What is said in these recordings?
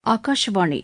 ஆகாஷவாணி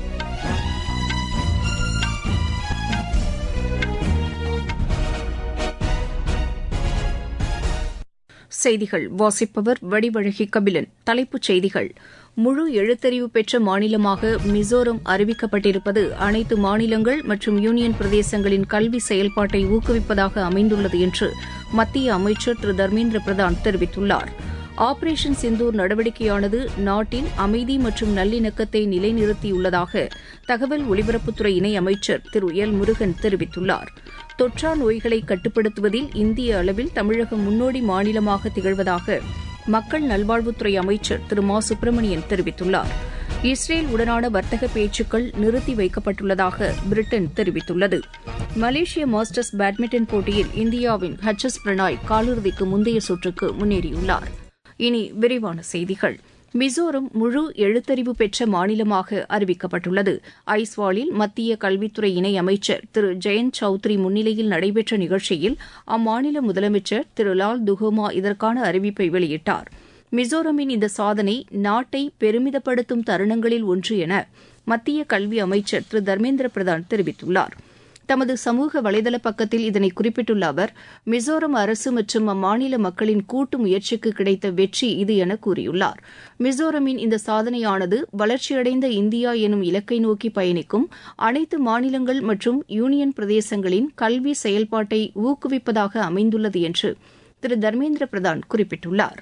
செய்திகள் வாசிப்பவர் வடிவழகி கபிலன் தலைப்புச் செய்திகள் முழு எழுத்தறிவு பெற்ற மாநிலமாக மிசோரம் அறிவிக்கப்பட்டிருப்பது அனைத்து மாநிலங்கள் மற்றும் யூனியன் பிரதேசங்களின் கல்வி செயல்பாட்டை ஊக்குவிப்பதாக அமைந்துள்ளது என்று மத்திய அமைச்சர் திரு தர்மேந்திர பிரதான் தெரிவித்துள்ளார் ஆபரேஷன் சிந்தூர் நடவடிக்கையானது நாட்டில் அமைதி மற்றும் நல்லிணக்கத்தை நிலைநிறுத்தியுள்ளதாக தகவல் ஒலிபரப்புத்துறை இணையமைச்சர் திரு எல் முருகன் தெரிவித்துள்ளார் தொற்றா நோய்களை கட்டுப்படுத்துவதில் இந்திய அளவில் தமிழகம் முன்னோடி மாநிலமாக திகழ்வதாக மக்கள் நல்வாழ்வுத்துறை அமைச்சர் திரு மா சுப்பிரமணியன் தெரிவித்துள்ளார் இஸ்ரேல் உடனான வர்த்தக பேச்சுக்கள் நிறுத்தி வைக்கப்பட்டுள்ளதாக பிரிட்டன் தெரிவித்துள்ளது மலேசிய மாஸ்டர்ஸ் பேட்மிண்டன் போட்டியில் இந்தியாவின் ஹச் எஸ் பிரணாய் காலிறுதிக்கு முந்தைய சுற்றுக்கு முன்னேறியுள்ளார் இனி விரிவான செய்திகள் மிசோரம் முழு எழுத்தறிவு பெற்ற மாநிலமாக அறிவிக்கப்பட்டுள்ளது ஐஸ்வாலில் மத்திய கல்வித்துறை இணையமைச்சர் திரு ஜெயந்த் சௌத்ரி முன்னிலையில் நடைபெற்ற நிகழ்ச்சியில் அம்மாநில முதலமைச்சர் திரு லால் துகோமா இதற்கான அறிவிப்பை வெளியிட்டார் மிசோரமின் இந்த சாதனை நாட்டை பெருமிதப்படுத்தும் தருணங்களில் ஒன்று என மத்திய கல்வி அமைச்சர் திரு தர்மேந்திர பிரதான் தெரிவித்துள்ளார் தமது சமூக வலைதள பக்கத்தில் இதனை குறிப்பிட்டுள்ள அவர் மிசோரம் அரசு மற்றும் அம்மாநில மக்களின் கூட்டு முயற்சிக்கு கிடைத்த வெற்றி இது என கூறியுள்ளார் மிசோரமின் இந்த சாதனையானது வளர்ச்சியடைந்த இந்தியா எனும் இலக்கை நோக்கி பயணிக்கும் அனைத்து மாநிலங்கள் மற்றும் யூனியன் பிரதேசங்களின் கல்வி செயல்பாட்டை ஊக்குவிப்பதாக அமைந்துள்ளது என்று திரு தர்மேந்திர பிரதான் குறிப்பிட்டுள்ளார்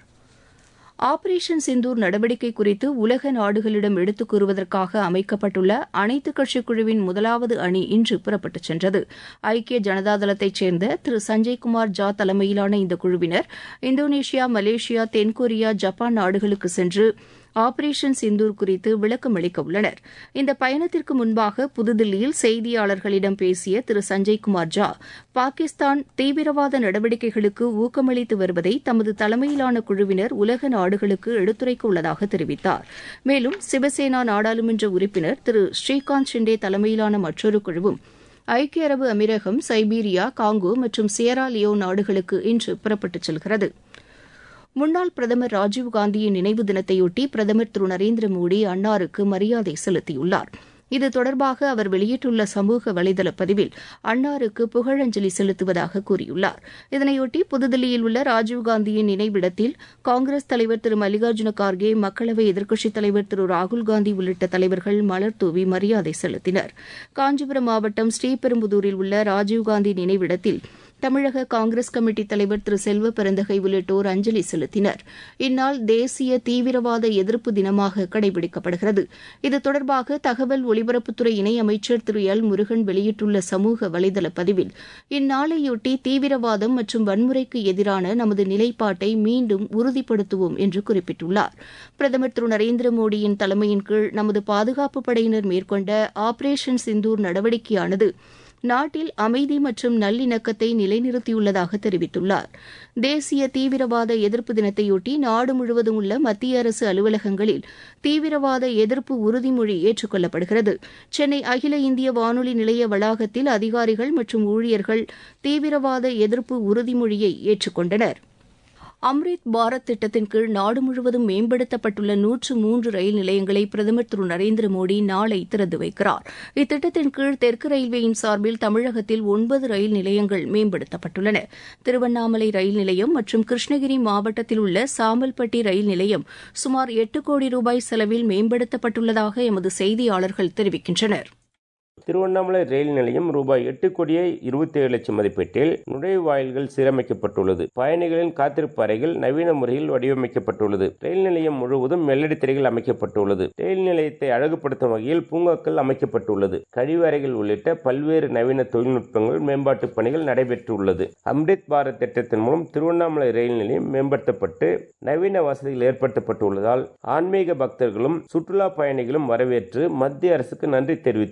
ஆபரேஷன் சிந்தூர் நடவடிக்கை குறித்து உலக நாடுகளிடம் எடுத்துக் கூறுவதற்காக அமைக்கப்பட்டுள்ள அனைத்துக் கட்சிக் குழுவின் முதலாவது அணி இன்று புறப்பட்டுச் சென்றது ஐக்கிய ஜனதாதளத்தைச் சேர்ந்த திரு சஞ்சய்குமார் ஜா தலைமையிலான இந்த குழுவினர் இந்தோனேஷியா மலேசியா தென்கொரியா ஜப்பான் நாடுகளுக்கு சென்று ஆபரேஷன் சிந்தூர் குறித்து விளக்கம் அளிக்க உள்ளனர் இந்த பயணத்திற்கு முன்பாக புதுதில்லியில் செய்தியாளர்களிடம் பேசிய திரு சஞ்சய்குமார் ஜா பாகிஸ்தான் தீவிரவாத நடவடிக்கைகளுக்கு ஊக்கமளித்து வருவதை தமது தலைமையிலான குழுவினர் உலக நாடுகளுக்கு எடுத்துரைக்க உள்ளதாக தெரிவித்தார் மேலும் சிவசேனா நாடாளுமன்ற உறுப்பினர் திரு ஸ்ரீகாந்த் ஷிண்டே தலைமையிலான மற்றொரு குழுவும் ஐக்கிய அரபு அமீரகம் சைபீரியா காங்கோ மற்றும் சியரா லியோ நாடுகளுக்கு இன்று புறப்பட்டுச் செல்கிறது முன்னாள் பிரதமர் ராஜீவ்காந்தியின் நினைவு தினத்தையொட்டி பிரதமர் திரு நரேந்திர மோடி அன்னாருக்கு மரியாதை செலுத்தியுள்ளார் இது தொடர்பாக அவர் வெளியிட்டுள்ள சமூக வலைதள பதிவில் அன்னாருக்கு புகழஞ்சலி செலுத்துவதாக கூறியுள்ளார் இதனையொட்டி புதுதில்லியில் உள்ள ராஜீவ்காந்தியின் நினைவிடத்தில் காங்கிரஸ் தலைவர் திரு மல்லிகார்ஜுன கார்கே மக்களவை எதிர்க்கட்சித் தலைவர் திரு ராகுல்காந்தி உள்ளிட்ட தலைவர்கள் மலர் தூவி மரியாதை செலுத்தினர் காஞ்சிபுரம் மாவட்டம் ஸ்ரீபெரும்புதூரில் உள்ள ராஜீவ்காந்தி நினைவிடத்தில் தமிழக காங்கிரஸ் கமிட்டி தலைவர் திரு செல்வ பெருந்தகை உள்ளிட்டோர் அஞ்சலி செலுத்தினர் இந்நாள் தேசிய தீவிரவாத எதிர்ப்பு தினமாக கடைபிடிக்கப்படுகிறது இது தொடர்பாக தகவல் ஒலிபரப்புத்துறை இணையமைச்சர் திரு எல் முருகன் வெளியிட்டுள்ள சமூக வலைதள பதிவில் இந்நாளையொட்டி தீவிரவாதம் மற்றும் வன்முறைக்கு எதிரான நமது நிலைப்பாட்டை மீண்டும் உறுதிப்படுத்துவோம் என்று குறிப்பிட்டுள்ளார் பிரதமர் திரு நரேந்திர மோடியின் தலைமையின் கீழ் நமது பாதுகாப்பு படையினர் மேற்கொண்ட ஆபரேஷன் சிந்தூர் நடவடிக்கையானது நாட்டில் அமைதி மற்றும் நல்லிணக்கத்தை நிலைநிறுத்தியுள்ளதாக தெரிவித்துள்ளார் தேசிய தீவிரவாத எதிர்ப்பு தினத்தையொட்டி நாடு முழுவதும் உள்ள மத்திய அரசு அலுவலகங்களில் தீவிரவாத எதிர்ப்பு உறுதிமொழி ஏற்றுக்கொள்ளப்படுகிறது சென்னை அகில இந்திய வானொலி நிலைய வளாகத்தில் அதிகாரிகள் மற்றும் ஊழியர்கள் தீவிரவாத எதிர்ப்பு உறுதிமொழியை ஏற்றுக்கொண்டனர் அம்ரித் பாரத் திட்டத்தின் கீழ் நாடு முழுவதும் மேம்படுத்தப்பட்டுள்ள நூற்று மூன்று ரயில் நிலையங்களை பிரதமர் திரு நரேந்திர மோடி நாளை திறந்து வைக்கிறார் இத்திட்டத்தின் கீழ் தெற்கு ரயில்வேயின் சார்பில் தமிழகத்தில் ஒன்பது ரயில் நிலையங்கள் மேம்படுத்தப்பட்டுள்ளன திருவண்ணாமலை ரயில் நிலையம் மற்றும் கிருஷ்ணகிரி மாவட்டத்தில் உள்ள சாம்பல்பட்டி ரயில் நிலையம் சுமார் எட்டு கோடி ரூபாய் செலவில் மேம்படுத்தப்பட்டுள்ளதாக எமது செய்தியாளர்கள் தெரிவிக்கின்றனர் திருவண்ணாமலை ரயில் நிலையம் ரூபாய் எட்டு கோடியே இருபத்தி ஏழு லட்சம் மதிப்பீட்டில் நுழைவாயில்கள் சீரமைக்கப்பட்டுள்ளது பயணிகளின் காத்திருப்பு அறைகள் நவீன முறையில் வடிவமைக்கப்பட்டுள்ளது ரயில் நிலையம் முழுவதும் மெல்லடி திரைகள் அமைக்கப்பட்டுள்ளது ரயில் நிலையத்தை அழகுபடுத்தும் வகையில் பூங்காக்கள் அமைக்கப்பட்டுள்ளது கழிவறைகள் உள்ளிட்ட பல்வேறு நவீன தொழில்நுட்பங்கள் மேம்பாட்டு பணிகள் நடைபெற்றுள்ளது அம்ரித் பாரத் திட்டத்தின் மூலம் திருவண்ணாமலை ரயில் நிலையம் மேம்படுத்தப்பட்டு நவீன வசதிகள் ஏற்படுத்தப்பட்டுள்ளதால் ஆன்மீக பக்தர்களும் சுற்றுலா பயணிகளும் வரவேற்று மத்திய அரசுக்கு நன்றி தெரிவித்துள்ளனர்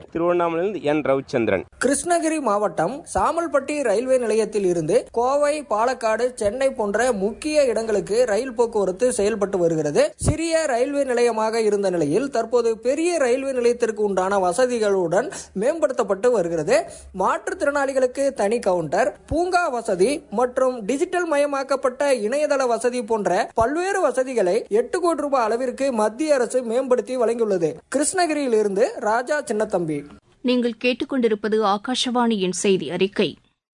திருவண்ணாமலையிலிருந்து என் ரவிச்சந்திரன் கிருஷ்ணகிரி மாவட்டம் சாமல்பட்டி ரயில்வே நிலையத்தில் இருந்து கோவை பாலக்காடு சென்னை போன்ற முக்கிய இடங்களுக்கு ரயில் போக்குவரத்து செயல்பட்டு வருகிறது சிறிய ரயில்வே நிலையமாக இருந்த நிலையில் தற்போது பெரிய ரயில்வே நிலையத்திற்கு உண்டான வசதிகளுடன் மேம்படுத்தப்பட்டு வருகிறது மாற்றுத்திறனாளிகளுக்கு தனி கவுண்டர் பூங்கா வசதி மற்றும் டிஜிட்டல் மயமாக்கப்பட்ட இணையதள வசதி போன்ற பல்வேறு வசதிகளை எட்டு கோடி ரூபாய் அளவிற்கு மத்திய அரசு மேம்படுத்தி வழங்கியுள்ளது கிருஷ்ணகிரியில் இருந்து ராஜா சின்னத்தம்பி நீங்கள் கேட்டுக்கொண்டிருப்பது ஆகாஷவாணியின் செய்தி அறிக்கை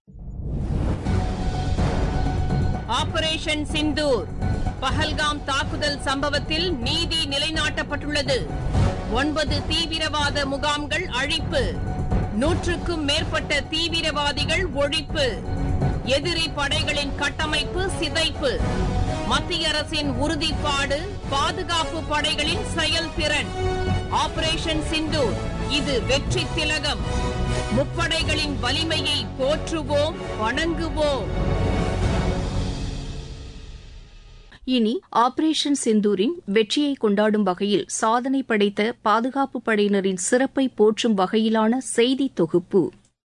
ஆபரேஷன் சிந்தூர் பஹல்காம் தாக்குதல் சம்பவத்தில் நீதி நிலைநாட்டப்பட்டுள்ளது ஒன்பது தீவிரவாத முகாம்கள் அழிப்பு நூற்றுக்கும் மேற்பட்ட தீவிரவாதிகள் ஒழிப்பு எதிரி படைகளின் கட்டமைப்பு சிதைப்பு மத்திய அரசின் உறுதிப்பாடு பாதுகாப்பு படைகளின் செயல்திறன் ஆபரேஷன் சிந்தூர் இது வெற்றி திலகம் முப்படைகளின் வலிமையை போற்றுவோம் வணங்குவோம் இனி ஆபரேஷன் சிந்தூரின் வெற்றியை கொண்டாடும் வகையில் சாதனை படைத்த பாதுகாப்பு படையினரின் சிறப்பை போற்றும் வகையிலான செய்தி தொகுப்பு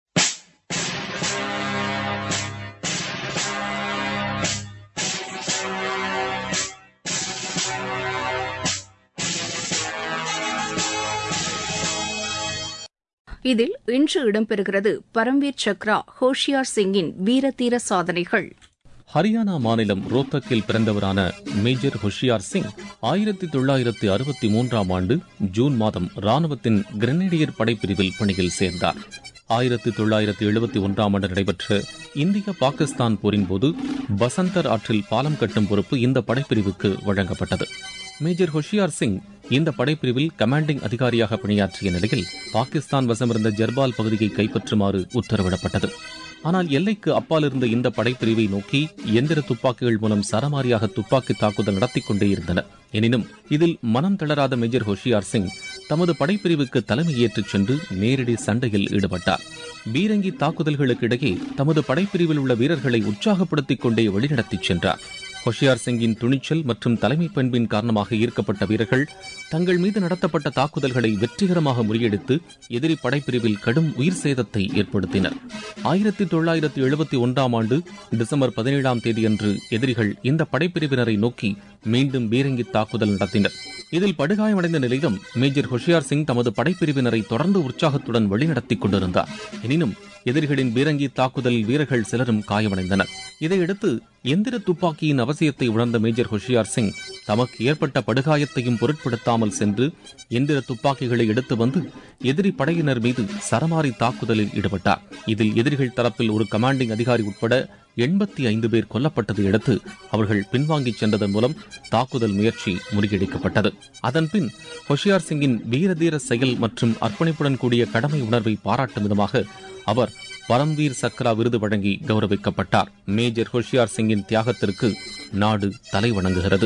இதில் இன்று இடம்பெறுகிறது பரம்வீர் சக்ரா ஹோஷியார் சிங்கின் வீரதீர சாதனைகள் ஹரியானா மாநிலம் ரோத்தக்கில் பிறந்தவரான மேஜர் ஹொஷியார் சிங் ஆயிரத்தி தொள்ளாயிரத்தி அறுபத்தி மூன்றாம் ஆண்டு ஜூன் மாதம் ராணுவத்தின் கிரனேடியர் படைப்பிரிவில் பணியில் சேர்ந்தார் ஆயிரத்தி தொள்ளாயிரத்தி எழுபத்தி ஒன்றாம் ஆண்டு நடைபெற்ற இந்திய பாகிஸ்தான் போரின் போது பசந்தர் ஆற்றில் பாலம் கட்டும் பொறுப்பு இந்த படைப்பிரிவுக்கு வழங்கப்பட்டது மேஜர் ஹொஷியார் சிங் இந்த படைப்பிரிவில் கமாண்டிங் அதிகாரியாக பணியாற்றிய நிலையில் பாகிஸ்தான் வசமிருந்த ஜர்பால் பகுதியை கைப்பற்றுமாறு உத்தரவிடப்பட்டது ஆனால் எல்லைக்கு அப்பால் இருந்த இந்த படைப்பிரிவை நோக்கி எந்திர துப்பாக்கிகள் மூலம் சரமாரியாக துப்பாக்கி தாக்குதல் நடத்திக் கொண்டே இருந்தனர் எனினும் இதில் மனம் தளராத மேஜர் ஹோஷியார் சிங் தமது படைப்பிரிவுக்கு தலைமை ஏற்றுச் சென்று நேரடி சண்டையில் ஈடுபட்டார் பீரங்கி தாக்குதல்களுக்கு இடையே தமது படைப்பிரிவில் உள்ள வீரர்களை உற்சாகப்படுத்திக் கொண்டே வழிநடத்திச் சென்றார் ஹொஷியார் சிங்கின் துணிச்சல் மற்றும் தலைமை பண்பின் காரணமாக ஈர்க்கப்பட்ட வீரர்கள் தங்கள் மீது நடத்தப்பட்ட தாக்குதல்களை வெற்றிகரமாக முறியடித்து எதிரி படைப்பிரிவில் கடும் உயிர் சேதத்தை ஏற்படுத்தினர் ஆயிரத்தி தொள்ளாயிரத்தி எழுபத்தி ஒன்றாம் ஆண்டு டிசம்பர் பதினேழாம் தேதியன்று எதிரிகள் இந்த படைப்பிரிவினரை நோக்கி மீண்டும் பீரங்கி தாக்குதல் நடத்தினர் இதில் படுகாயமடைந்த நிலையிலும் மேஜர் ஹொஷியார் சிங் தமது படைப்பிரிவினரை தொடர்ந்து உற்சாகத்துடன் வழிநடத்திக் கொண்டிருந்தார் எனினும் எதிரிகளின் பீரங்கி தாக்குதலில் வீரர்கள் சிலரும் காயமடைந்தனர் இதையடுத்து எந்திர துப்பாக்கியின் அவசியத்தை உணர்ந்த மேஜர் ஹொஷியார் சிங் தமக்கு ஏற்பட்ட படுகாயத்தையும் பொருட்படுத்தாமல் சென்று எந்திர துப்பாக்கிகளை எடுத்து வந்து எதிரி படையினர் மீது சரமாரி தாக்குதலில் ஈடுபட்டார் இதில் எதிரிகள் தரப்பில் ஒரு கமாண்டிங் அதிகாரி உட்பட எண்பத்தி ஐந்து பேர் கொல்லப்பட்டதை அடுத்து அவர்கள் பின்வாங்கிச் சென்றதன் மூலம் தாக்குதல் முயற்சி முறியடிக்கப்பட்டது அதன்பின் ஹொஷியார் சிங்கின் வீரதீர செயல் மற்றும் அர்ப்பணிப்புடன் கூடிய கடமை உணர்வை பாராட்டும் விதமாக அவர் பரம்வீர் சக்ரா விருது வழங்கி கௌரவிக்கப்பட்டார் மேஜர் ஹொஷியார் சிங்கின் தியாகத்திற்கு நாடு தலைவணங்குகிறது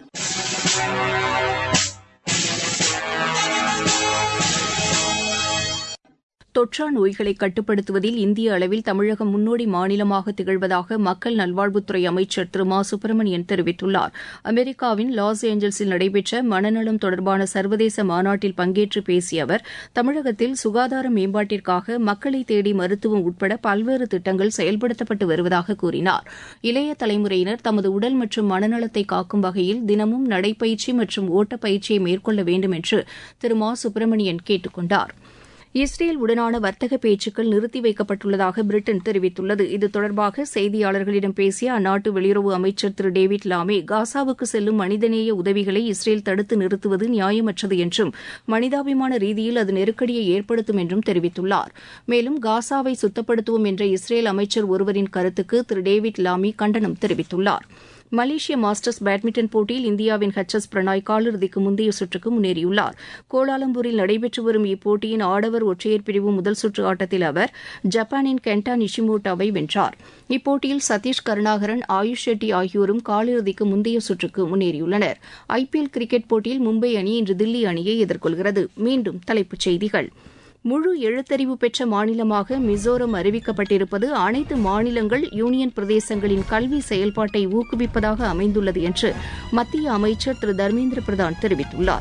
தொற்றா நோய்களை கட்டுப்படுத்துவதில் இந்திய அளவில் தமிழகம் முன்னோடி மாநிலமாக திகழ்வதாக மக்கள் நல்வாழ்வுத்துறை அமைச்சர் திரு மா சுப்பிரமணியன் தெரிவித்துள்ளார் அமெரிக்காவின் லாஸ் ஏஞ்சல்ஸில் நடைபெற்ற மனநலம் தொடர்பான சர்வதேச மாநாட்டில் பங்கேற்று பேசிய அவர் தமிழகத்தில் சுகாதார மேம்பாட்டிற்காக மக்களை தேடி மருத்துவம் உட்பட பல்வேறு திட்டங்கள் செயல்படுத்தப்பட்டு வருவதாக கூறினார் இளைய தலைமுறையினர் தமது உடல் மற்றும் மனநலத்தை காக்கும் வகையில் தினமும் நடைப்பயிற்சி மற்றும் ஓட்டப்பயிற்சியை மேற்கொள்ள வேண்டும் என்று திரு மா சுப்பிரமணியன் கேட்டுக் கொண்டாா் இஸ்ரேல் உடனான வர்த்தக பேச்சுக்கள் நிறுத்தி வைக்கப்பட்டுள்ளதாக பிரிட்டன் தெரிவித்துள்ளது இது தொடர்பாக செய்தியாளர்களிடம் பேசிய அந்நாட்டு வெளியுறவு அமைச்சர் திரு டேவிட் லாமே காசாவுக்கு செல்லும் மனிதநேய உதவிகளை இஸ்ரேல் தடுத்து நிறுத்துவது நியாயமற்றது என்றும் மனிதாபிமான ரீதியில் அது நெருக்கடியை ஏற்படுத்தும் என்றும் தெரிவித்துள்ளார் மேலும் காசாவை சுத்தப்படுத்துவோம் என்ற இஸ்ரேல் அமைச்சர் ஒருவரின் கருத்துக்கு திரு டேவிட் லாமி கண்டனம் தெரிவித்துள்ளார் மலேசிய மாஸ்டர்ஸ் பேட்மிண்டன் போட்டியில் இந்தியாவின் ஹெச் எஸ் பிரணாய் காலிறுதிக்கு முந்தைய சுற்றுக்கு முன்னேறியுள்ளார் கோலாலம்பூரில் நடைபெற்று வரும் இப்போட்டியின் ஆடவர் ஒற்றையர் பிரிவு முதல் சுற்று ஆட்டத்தில் அவர் ஜப்பானின் கென்டா நிஷிமோட்டோவை வென்றார் இப்போட்டியில் சதீஷ் கருணாகரன் ஆயுஷ் ஷெட்டி ஆகியோரும் காலிறுதிக்கு முந்தைய சுற்றுக்கு முன்னேறியுள்ளனர் ஐபிஎல் கிரிக்கெட் போட்டியில் மும்பை அணி இன்று தில்லி அணியை எதிர்கொள்கிறது மீண்டும் தலைப்புச் செய்திகள் முழு எழுத்தறிவு பெற்ற மாநிலமாக மிசோரம் அறிவிக்கப்பட்டிருப்பது அனைத்து மாநிலங்கள் யூனியன் பிரதேசங்களின் கல்வி செயல்பாட்டை ஊக்குவிப்பதாக அமைந்துள்ளது என்று மத்திய அமைச்சர் திரு தர்மேந்திர பிரதான் தெரிவித்துள்ளார்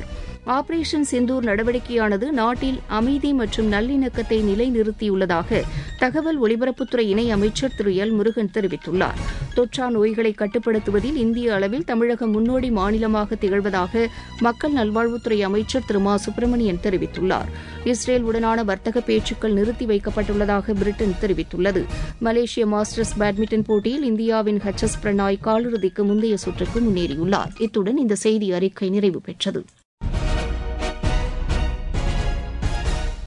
ஆபரேஷன் சிந்தூர் நடவடிக்கையானது நாட்டில் அமைதி மற்றும் நல்லிணக்கத்தை நிலைநிறுத்தியுள்ளதாக தகவல் ஒலிபரப்புத்துறை இணை அமைச்சர் திரு எல் முருகன் தெரிவித்துள்ளார் தொற்றா நோய்களை கட்டுப்படுத்துவதில் இந்திய அளவில் தமிழகம் முன்னோடி மாநிலமாக திகழ்வதாக மக்கள் நல்வாழ்வுத்துறை அமைச்சர் திரு மா சுப்பிரமணியன் தெரிவித்துள்ளார் இஸ்ரேல் உடனான வர்த்தக பேச்சுக்கள் நிறுத்தி வைக்கப்பட்டுள்ளதாக பிரிட்டன் தெரிவித்துள்ளது மலேசிய மாஸ்டர்ஸ் பேட்மிண்டன் போட்டியில் இந்தியாவின் ஹெச் எஸ் பிரணாய் காலிறுதிக்கு முந்தைய சுற்றுக்கு முன்னேறியுள்ளார் இத்துடன் இந்த செய்தி அறிக்கை நிறைவு பெற்றது